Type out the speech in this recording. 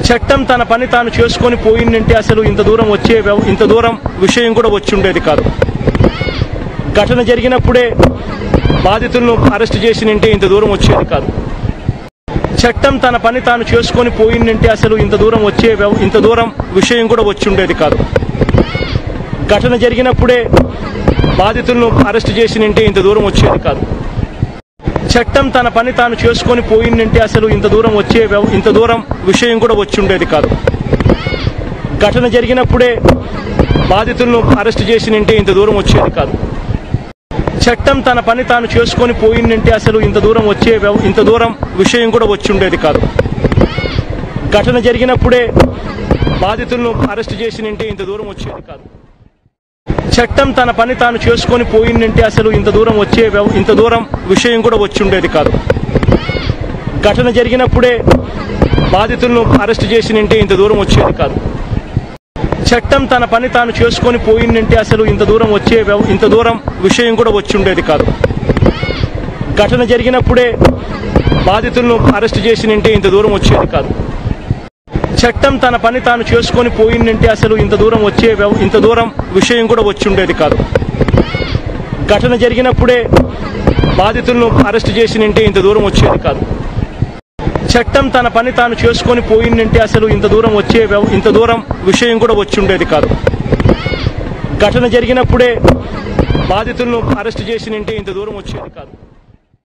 చట్టం తన పని తాను చేసుకొని పోయిందంటే అసలు ఇంత దూరం వచ్చే వ్యవ- ఇంత దూరం విషయం కూడా వచ్చి ఉండేది కాదు ఘటన జరిగినప్పుడే బాధితులను అరెస్ట్ చేసినంటే ఇంత దూరం వచ్చేది కాదు చట్టం తన పని తాను చేసుకొని పోయిందంటే అసలు ఇంత దూరం వచ్చే వ్యవ- ఇంత దూరం విషయం కూడా వచ్చి ఉండేది కాదు ఘటన జరిగినప్పుడే బాధితులను అరెస్ట్ చేసినంటే ఇంత దూరం వచ్చేది కాదు చట్టం తన పని తాను చేసుకొని పోయిందంటే అసలు ఇంత దూరం వచ్చే వ్యవ- ఇంత దూరం విషయం కూడా వచ్చి ఉండేది కాదు ఘటన జరిగినప్పుడే బాధితులను అరెస్ట్ చేసినంటే ఇంత దూరం వచ్చేది కాదు చట్టం తన పని తాను చేసుకొని పోయిందంటే అసలు ఇంత దూరం వచ్చే వ్యవ- ఇంత దూరం విషయం కూడా వచ్చి ఉండేది కాదు ఘటన జరిగినప్పుడే బాధితులను అరెస్ట్ చేసినంటే ఇంత దూరం వచ్చేది కాదు చట్టం తన పని తాను చేసుకొని పోయిందంటే అసలు ఇంత దూరం వచ్చే వ్యవ- ఇంత దూరం విషయం కూడా వచ్చి ఉండేది కాదు ఘటన జరిగినప్పుడే బాధితులను అరెస్ట్ చేసినంటే ఇంత దూరం వచ్చేది కాదు చట్టం తన పని తాను చేసుకొని పోయిందంటే అసలు ఇంత దూరం వచ్చే వ్యవ- ఇంత దూరం విషయం కూడా వచ్చి ఉండేది కాదు ఘటన జరిగినప్పుడే బాధితులను అరెస్ట్ చేసినంటే ఇంత దూరం వచ్చేది కాదు చట్టం తన పని తాను చేసుకొని పోయిందంటే అసలు ఇంత దూరం వచ్చే వ్యవ- ఇంత దూరం విషయం కూడా వచ్చి ఉండేది కాదు ఘటన జరిగినప్పుడే బాధితులను అరెస్ట్ చేసినంటే ఇంత దూరం వచ్చేది కాదు చట్టం తన పని తాను చేసుకొని పోయిందంటే అసలు ఇంత దూరం వచ్చే వ్యవ- ఇంత దూరం విషయం కూడా వచ్చి ఉండేది కాదు ఘటన జరిగినప్పుడే బాధితులను అరెస్ట్ చేసినంటే ఇంత దూరం వచ్చేది కాదు